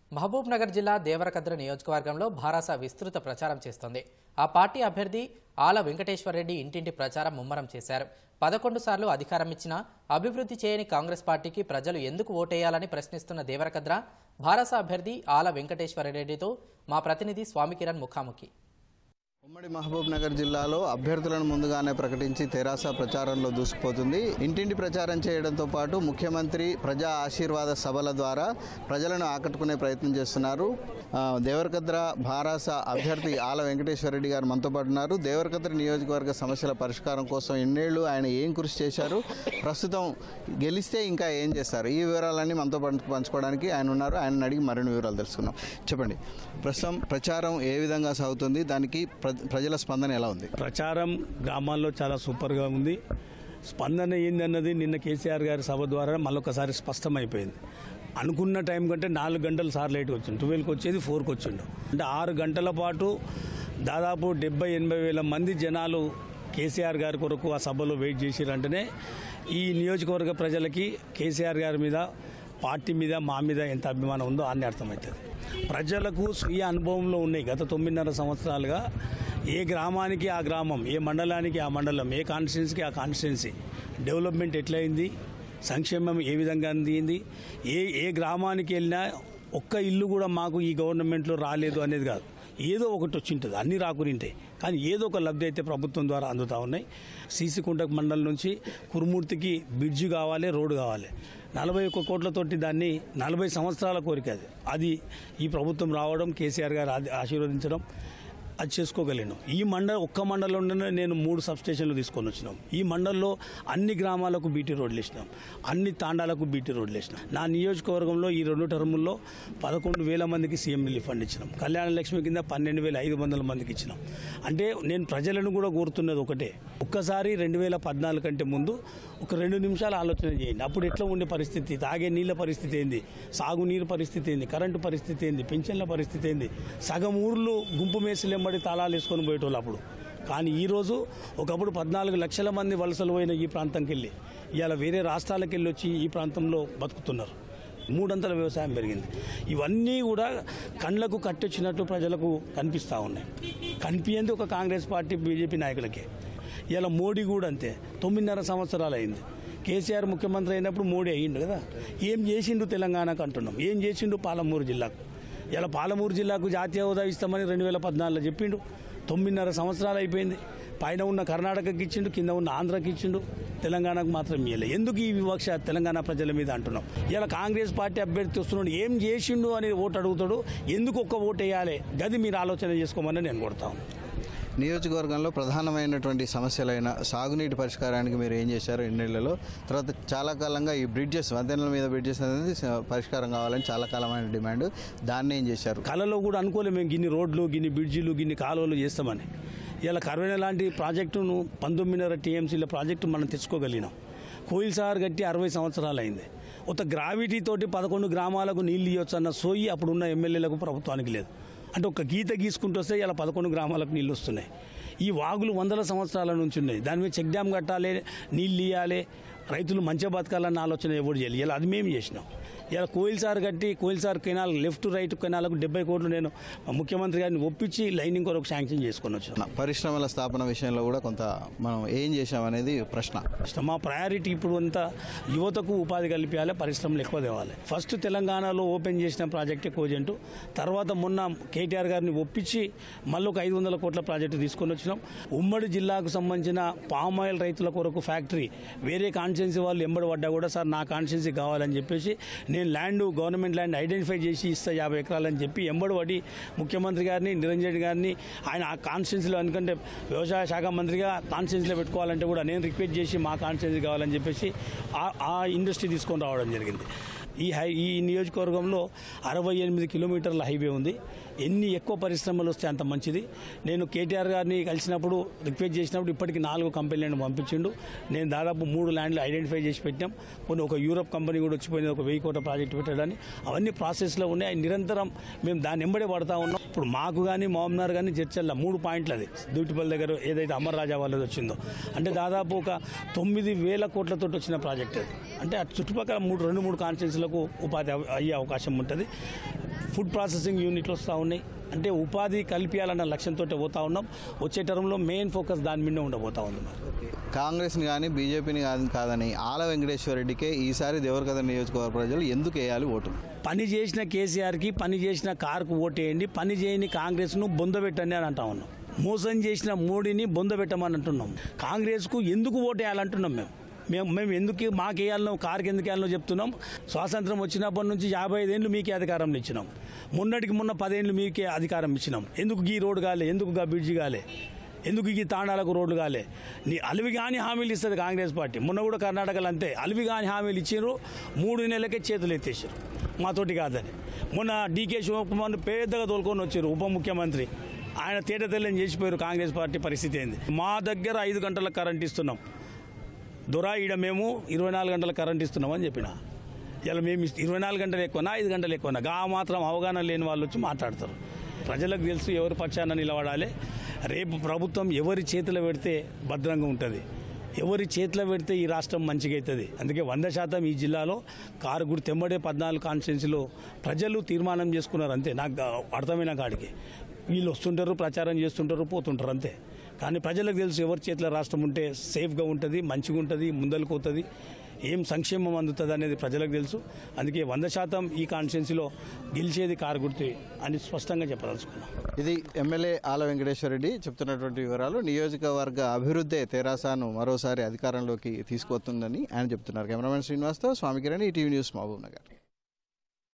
మహబూబ్ నగర్ జిల్లా దేవరకద్ర నియోజకవర్గంలో భారాస విస్తృత ప్రచారం చేస్తోంది ఆ పార్టీ అభ్యర్థి ఆల వెంకటేశ్వరరెడ్డి ఇంటింటి ప్రచారం ముమ్మరం చేశారు పదకొండు సార్లు అధికారం ఇచ్చినా అభివృద్ధి చేయని కాంగ్రెస్ పార్టీకి ప్రజలు ఎందుకు ఓటేయాలని ప్రశ్నిస్తున్న దేవరకద్ర భారాస అభ్యర్థి ఆల వెంకటేశ్వరరెడ్డితో మా ప్రతినిధి స్వామి కిరణ్ ముఖాముఖి ఉమ్మడి మహబూబ్ నగర్ జిల్లాలో అభ్యర్థులను ముందుగానే ప్రకటించి తెరాస ప్రచారంలో దూసుకుపోతుంది ఇంటింటి ప్రచారం చేయడంతో పాటు ముఖ్యమంత్రి ప్రజా ఆశీర్వాద సభల ద్వారా ప్రజలను ఆకట్టుకునే ప్రయత్నం చేస్తున్నారు ఆ, దేవరకద్ర భారాస అభ్యర్థి ఆల వెంకటేశ్వరరెడ్డి గారు మనతో పాటు ఉన్నారు దేవరకద్ర నియోజకవర్గ సమస్యల పరిష్కారం కోసం ఎన్నేళ్లు ఆయన ఏం కృషి చేశారు ప్రస్తుతం గెలిస్తే ఇంకా ఏం చేస్తారు ఈ వివరాలన్నీ మనతో పంచు- పంచుకోవడానికి ఆయన ఉన్నారు ఆయన అడిగి మరిన్ని వివరాలు తెలుసుకుందాం చెప్పండి ప్రస్తుతం ప్రచారం ఏ విధంగా సాగుతుంది దానికి ప్ర- ప్రజల స్పందన ఎలా ఉంది ప్రచారం గ్రామాల్లో చాలా సూపర్గా ఉంది స్పందన ఏందన్నది నిన్న కేసీఆర్ గారి సభ ద్వారా మళ్ళొకసారి స్పష్టమైపోయింది అనుకున్న టైం కంటే నాలుగు గంటలు సార్ లేట్ వచ్చిండు ట్వెల్వ్కి వచ్చేది ఫోర్కి వచ్చిండు అంటే ఆరు గంటల పాటు దాదాపు డెబ్బై ఎనభై వేల మంది జనాలు కేసీఆర్ గారి కొరకు ఆ సభలో వెయిట్ చేసిరంటేనే ఈ నియోజకవర్గ ప్రజలకి కేసీఆర్ గారి మీద పార్టీ మీద మా మీద ఎంత అభిమానం ఉందో అన్ని అర్థమవుతుంది ప్రజలకు స్వీయ అనుభవంలో ఉన్నాయి గత తొమ్మిదిన్నర సంవత్సరాలుగా ఏ గ్రామానికి ఆ గ్రామం ఏ మండలానికి ఆ మండలం ఏ కాన్స్టిట్యున్సీకి ఆ కాన్స్టిట్యున్సీ డెవలప్మెంట్ ఎట్లయింది సంక్షేమం ఏ విధంగా అందింది ఏ ఏ గ్రామానికి వెళ్ళినా ఒక్క ఇల్లు కూడా మాకు ఈ గవర్నమెంట్లో రాలేదు అనేది కాదు ఏదో ఒకటి వచ్చింటుంది అన్ని రాకునింటాయి కానీ ఏదో ఒక లబ్ధి అయితే ప్రభుత్వం ద్వారా అందుతూ ఉన్నాయి సీసీకుంటకు మండలం నుంచి కురుమూర్తికి బ్రిడ్జి కావాలి రోడ్డు కావాలి నలభై ఒక్క కోట్లతోటి దాన్ని నలభై సంవత్సరాల కోరిక అది అది ఈ ప్రభుత్వం రావడం కేసీఆర్ గారు ఆది- ఆశీర్వదించడం అది చేసుకోగలను ఈ మండల ఒక్క మండలంలోనే నేను మూడు సబ్ స్టేషన్లు తీసుకొని వచ్చినాం ఈ మండలంలో అన్ని గ్రామాలకు బీటీ రోడ్లు వేసినాం అన్ని తాండాలకు బీటీ రోడ్లు వేసినాం నా నియోజకవర్గంలో ఈ రెండు టర్ముల్లో పదకొండు వేల మందికి సీఎం రిలీఫ్ ఫండ్ ఇచ్చినాం కళ్యాణ లక్ష్మి కింద పన్నెండు వేల ఐదు వందల మందికి ఇచ్చినాం అంటే నేను ప్రజలను కూడా కోరుతున్నది ఒకటే ఒక్కసారి రెండు వేల పద్నాలుగు కంటే ముందు ఒక రెండు నిమిషాలు ఆలోచన చేయండి అప్పుడు ఎట్లా ఉండే పరిస్థితి తాగే నీళ్ళ పరిస్థితి ఏంది సాగునీరు పరిస్థితి ఏంది కరెంటు పరిస్థితి ఏంది పెన్షన్ల పరిస్థితి ఏంది సగం ఊర్లు గుంపు మేసులెంబడి తాళాలు వేసుకొని పోయేటోళ్ళు అప్పుడు కానీ ఈరోజు ఒకప్పుడు పద్నాలుగు లక్షల మంది వలసలు పోయిన ఈ ప్రాంతంకి వెళ్ళి ఇవాళ వేరే రాష్ట్రాలకు వెళ్ళి వచ్చి ఈ ప్రాంతంలో బతుకుతున్నారు మూడంతల వ్యవసాయం పెరిగింది ఇవన్నీ కూడా కళ్ళకు కట్టొచ్చినట్టు ప్రజలకు కనిపిస్తూ ఉన్నాయి కనిపించింది ఒక కాంగ్రెస్ పార్టీ బీజేపీ నాయకులకే ఇలా మోడీ కూడా అంతే తొమ్మిదిన్నర సంవత్సరాలు అయింది కేసీఆర్ ముఖ్యమంత్రి అయినప్పుడు మోడీ అయ్యిండు కదా ఏం చేసిండు తెలంగాణకు అంటున్నాం ఏం చేసిండు పాలమూరు జిల్లాకు ఇలా పాలమూరు జిల్లాకు జాతీయ హోదా ఇస్తామని రెండు వేల పద్నాలుగులో చెప్పిండు తొమ్మిదిన్నర సంవత్సరాలు అయిపోయింది పైన ఉన్న కర్ణాటకకి ఇచ్చిండు కింద ఉన్న ఆంధ్రాకి ఇచ్చిండు తెలంగాణకు మాత్రం ఇవ్వలే ఎందుకు ఈ వివక్ష తెలంగాణ ప్రజల మీద అంటున్నాం ఇలా కాంగ్రెస్ పార్టీ అభ్యర్థి వస్తున్నాడు ఏం చేసిండు అని ఓటు అడుగుతాడు ఎందుకు ఒక్క ఓటు వేయాలి గది మీరు ఆలోచన చేసుకోమని నేను కొడతాను నియోజకవర్గంలో ప్రధానమైనటువంటి సమస్యలైన సాగునీటి పరిష్కారానికి మీరు ఏం చేశారు ఎన్నేళ్లలో తర్వాత చాలా కాలంగా ఈ బ్రిడ్జెస్ వంతెనల మీద బ్రిడ్జెస్ అనేది స- పరిష్కారం కావాలని చాలా కాలమైన డిమాండ్ దాన్ని ఏం చేశారు కళలో కూడా అనుకోలేము మేము గిన్ని రోడ్లు గిన్ని బ్రిడ్జిలు గిన్ని కాలువలు చేస్తామని ఇలా కరోనా లాంటి ప్రాజెక్టును పంతొమ్మిదిన్నర టీఎంసీల ప్రాజెక్టు మనం తెచ్చుకోగలిగినాం కోయిల్ సాగర్ కట్టి అరవై సంవత్సరాలు అయింది ఒక గ్రావిటీ తోటి పదకొండు గ్రామాలకు నీళ్ళు ఇవ్వచ్చు అన్న సోయి అప్పుడున్న ఎమ్మెల్యేలకు ప్రభుత్వానికి లేదు అంటే ఒక గీత గీసుకుంటూ వస్తే ఇలా పదకొండు గ్రామాలకు నీళ్ళు వస్తున్నాయి ఈ వాగులు వందల సంవత్సరాల నుంచి ఉన్నాయి దాని మీద చెక్ డ్యామ్ కట్టాలి నీళ్ళు ఇవ్వాలి రైతులు మంచిగా బతకాలన్న ఆలోచన ఎవరు చేయాలి ఇలా అది మేము చేసినాం ఇలా కోయిల్ సార్ కట్టి కోయిల్ సార్ కెనాల్ లెఫ్ట్ రైట్ కెనాలకు డెబ్బై కోట్లు నేను ముఖ్యమంత్రి గారిని ఒప్పించి లైనింగ్ కొరకు శాంక్షన్ చేసుకొని వచ్చాను పరిశ్రమల స్థాపన విషయంలో కూడా కొంత మనం ఏం చేశామనేది ప్రశ్న ఇష్టం. మా ప్రయారిటీ ఇప్పుడు అంతా యువతకు ఉపాధి కల్పించాలి పరిశ్రమలు ఎక్కువ తేవాలి ఫస్ట్ తెలంగాణలో ఓపెన్ చేసిన ప్రాజెక్టే కోజెంటు తర్వాత మొన్న కేటీఆర్ గారిని ఒప్పించి మళ్ళీ ఒక ఐదు వందల కోట్ల ప్రాజెక్టు తీసుకొని వచ్చినాం ఉమ్మడి జిల్లాకు సంబంధించిన పామ్ ఆయిల్ రైతుల కొరకు ఫ్యాక్టరీ వేరే కాన్స్టిట్యున్సీ వాళ్ళు ఎంబడి పడ్డా కూడా సార్ నా కాన్స్టిట్యున్సీ కావాలని చెప్పేసి నేను ల్యాండ్ గవర్నమెంట్ ల్యాండ్ ఐడెంటిఫై చేసి ఇస్తా యాభై ఎకరాలని చెప్పి ఎంబడి పడి ముఖ్యమంత్రి గారిని నిరంజన్ గారిని ఆయన ఆ కాన్స్టిట్యున్సీలో ఎందుకంటే వ్యవసాయ శాఖ మంత్రిగా కాన్స్టిట్యున్సీలో పెట్టుకోవాలంటే కూడా నేను రిక్వెస్ట్ చేసి మా కాన్స్టిట్యున్సీ కావాలని చెప్పేసి ఆ- ఆ ఇండస్ట్రీ తీసుకొని రావడం జరిగింది ఈ హై ఈ నియోజకవర్గంలో అరవై ఎనిమిది కిలోమీటర్ల హైవే ఉంది ఎన్ని ఎక్కువ పరిశ్రమలు వస్తే అంత మంచిది నేను కేటీఆర్ గారిని కలిసినప్పుడు రిక్వెస్ట్ చేసినప్పుడు ఇప్పటికి నాలుగు కంపెనీలను పంపించిండు నేను దాదాపు మూడు ల్యాండ్లు ఐడెంటిఫై చేసి పెట్టాం కొన్ని ఒక యూరప్ కంపెనీ కూడా వచ్చిపోయింది ఒక వెయ్యి కోట్ల ప్రాజెక్ట్ పెట్టడానికి అవన్నీ ప్రాసెస్లో ఉన్నాయి అవి నిరంతరం మేము దాన్ని ఎంబడే పడతా ఉన్నాం ఇప్పుడు మాకు కానీ మామనార్ కానీ చర్చల్లో మూడు పాయింట్లు అది డ్యూటిపల్ దగ్గర ఏదైతే అమర్ రాజా వాళ్ళది వచ్చిందో అంటే దాదాపు ఒక తొమ్మిది వేల కోట్లతో వచ్చిన ప్రాజెక్ట్ అది అంటే ఆ చుట్టుపక్కల మూడు రెండు మూడు కాన్స్టిట్యున్సీలకు ఉపాధి అవ- అయ్యే అవకాశం ఉంటుంది ఫుడ్ ప్రాసెసింగ్ యూనిట్లు వస్తూ ఉన్నాయి అంటే ఉపాధి కల్పించాలన్న లక్ష్యంతో పోతా ఉన్నాం వచ్చే టర్మ్లో మెయిన్ ఫోకస్ దాని మీద ఉండబోతా ఉంది మరి కాంగ్రెస్ని కానీ బీజేపీని కానీ కాదని ఆల వెంకటేశ్వర రెడ్డికే ఈసారి దేవరకథ నియోజకవర్గ ప్రజలు ఎందుకు వేయాలి ఓటు పని చేసిన కేసీఆర్కి పని చేసిన కారుకు ఓటేయండి పని చేయని కాంగ్రెస్ను బొందబెట్టండి అని అంటా ఉన్నాం మోసం చేసిన మోడీని బొందబెట్టమని అంటున్నాం కాంగ్రెస్కు ఎందుకు ఓటేయాలంటున్నాం మేము మేము మేము ఎందుకు మాకు వేయాలనో కారుకి ఎందుకు వేయాలనో చెప్తున్నాం స్వాతంత్రం వచ్చినప్పటి నుంచి యాభై ఐదేళ్ళు మీకే అధికారం ఇచ్చినాం మొన్నటికి మొన్న పదేళ్ళు మీకే అధికారం ఇచ్చినాం ఎందుకు ఈ రోడ్డు కాలే ఎందుకు గా బ్రిడ్జి కాలే ఎందుకు ఈ తాండాలకు రోడ్లు కాలే నీ అలివి కాని హామీలు ఇస్తుంది కాంగ్రెస్ పార్టీ మొన్న కూడా కర్ణాటకలో అంతే అలివి కాని హామీలు ఇచ్చారు మూడు నెలలకే చేతులు ఎత్తేసారు మాతోటి కాదని మొన్న డీకే శివకుమార్ పెద్దగా తోలుకొని వచ్చారు ఉప ముఖ్యమంత్రి ఆయన తేట తెల్లని చేసిపోయారు కాంగ్రెస్ పార్టీ పరిస్థితి ఏంది మా దగ్గర ఐదు గంటల కరెంట్ ఇస్తున్నాం దొరా ఈడ మేము ఇరవై నాలుగు గంటల కరెంట్ ఇస్తున్నామని చెప్పిన ఇలా మేము ఇస్- ఇరవై నాలుగు గంటలు ఎక్కువనా ఐదు గంటలు ఎక్కువనా గా మాత్రం అవగాహన లేని వాళ్ళు వచ్చి మాట్లాడతారు ప్రజలకు తెలుసు ఎవరి పక్షాన నిలబడాలి రేపు ప్రభుత్వం ఎవరి చేతిలో పెడితే భద్రంగా ఉంటుంది ఎవరి చేతిలో పెడితే ఈ రాష్ట్రం మంచిగా అవుతుంది అందుకే వంద శాతం ఈ జిల్లాలో కారు గుడి తెమ్మడే పద్నాలుగు కాన్స్టిట్యున్సీలో ప్రజలు తీర్మానం చేసుకున్నారు అంతే నాకు అర్థమైన కాడికి వీళ్ళు వస్తుంటారు ప్రచారం చేస్తుంటారు పోతుంటారు అంతే కానీ ప్రజలకు తెలుసు ఎవరి చేతిలో రాష్ట్రం ఉంటే సేఫ్గా ఉంటుంది మంచిగా ఉంటుంది ముందలకు పోతుంది ఏం సంక్షేమం అందుతుంది అనేది ప్రజలకు తెలుసు అందుకే వంద శాతం ఈ కాన్స్టిట్యున్సీలో గెలిచేది కారు గుర్తు అని స్పష్టంగా చెప్పదలుచుకున్నాం ఇది ఎమ్మెల్యే ఆల వెంకటేశ్వర రెడ్డి చెప్తున్నటువంటి వివరాలు నియోజకవర్గ అభివృద్ధే తెరాసాను మరోసారి అధికారంలోకి తీసుకొస్తుందని ఆయన చెప్తున్నారు కెమెరామెన్ శ్రీనివాస్తో స్వామి కిరణ్ ఈటీవీ న్యూస్ మహబూబ్ నగర్